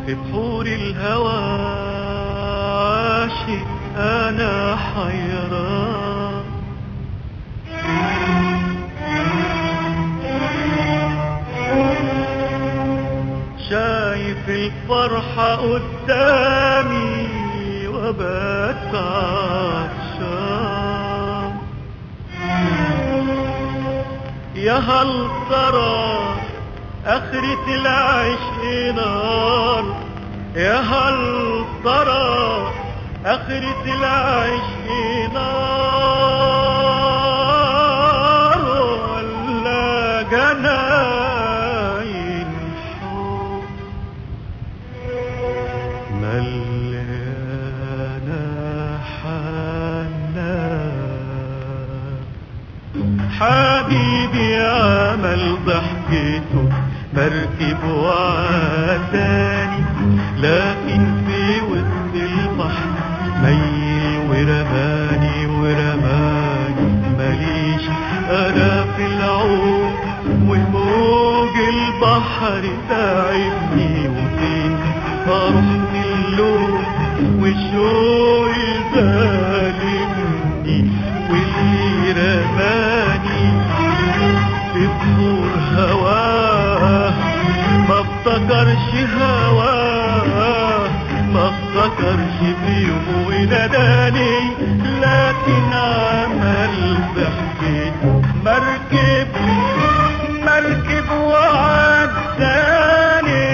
في بحور الهوى عاشق أنا حيران شايف الفرحة قدامي وبات عطشان يا هل ترى آخرة العشق نار يا هل ترى آخرة العشق نار ولا جناين حب مليانة حنان حبيبي عمل ضحكته مركب وعداني لكن في وسط البحر ميل ورماني ورماني ماليش انا في العوم وموج البحر تعبني وفين اروح اللوم والشوق ظالمني واللي رماني في بحور هواه ما افتكرش هواه ما افتكرش في يوم وناداني لكن عمل ضحكته مركب مركب وعداني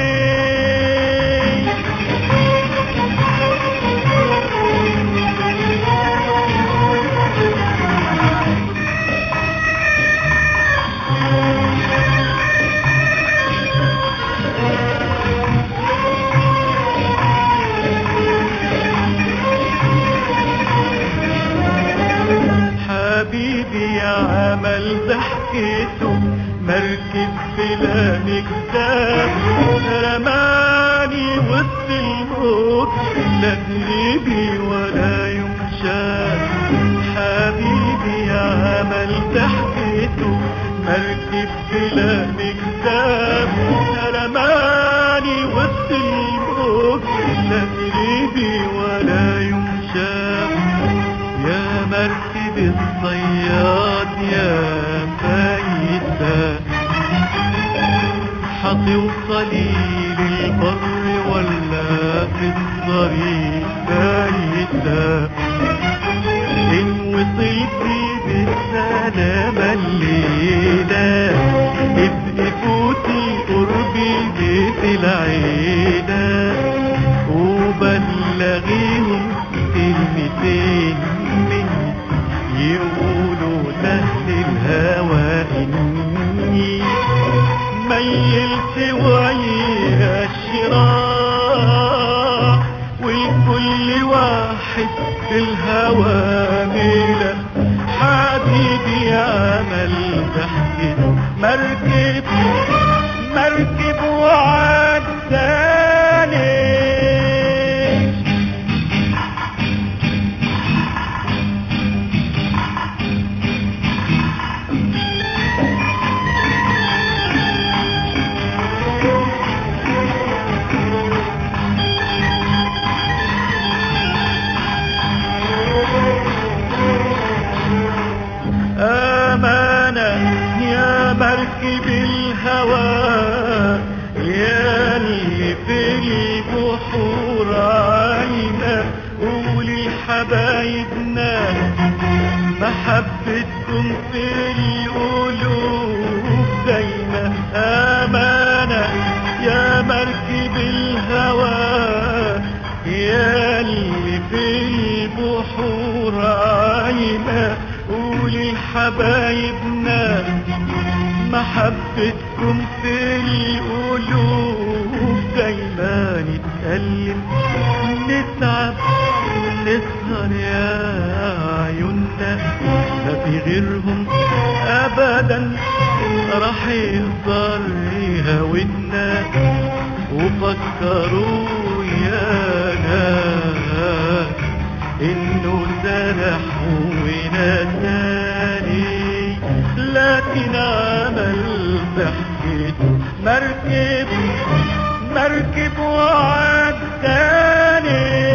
حبيبي عمل ضحكته مركب بلا مكتاب رماني وسط الموت لا تجري ولا يمشى حبيبي عمل ضحكته مركب بلا مكتاب رماني وسط الموت لا تجري ولا يمشى يا مركب الصياد يا فايتة هتوصلي للبر ولا في الطريق فايتة إن وصلتي بالسلامة الليلة ابقي فوتي قربي بيت العيلة وبلغيهم كلمتين مني يقولوا لأهل الهوى إني ميلت وعيها الشراع والكل واحد في الهوى ميلة حبيبي عمل ضحكته مركب مركب وعداني أمانة يا مركب الهوى يا اللي في البحور عايمة قولي لحبايبنا محبتكم في القلوب دايما أمانة يا مركب الهوى يا اللي في البحور عايمة قولي لحبايبنا محبتكم في القلوب دايما نتكلم نتعب نسهر يا عيوننا ما في غيرهم ابدا راح يقدر يهاودنا وفكروا يا ناس انه سرح ونساني لكن عمل ضحكته مركب مركب وعداني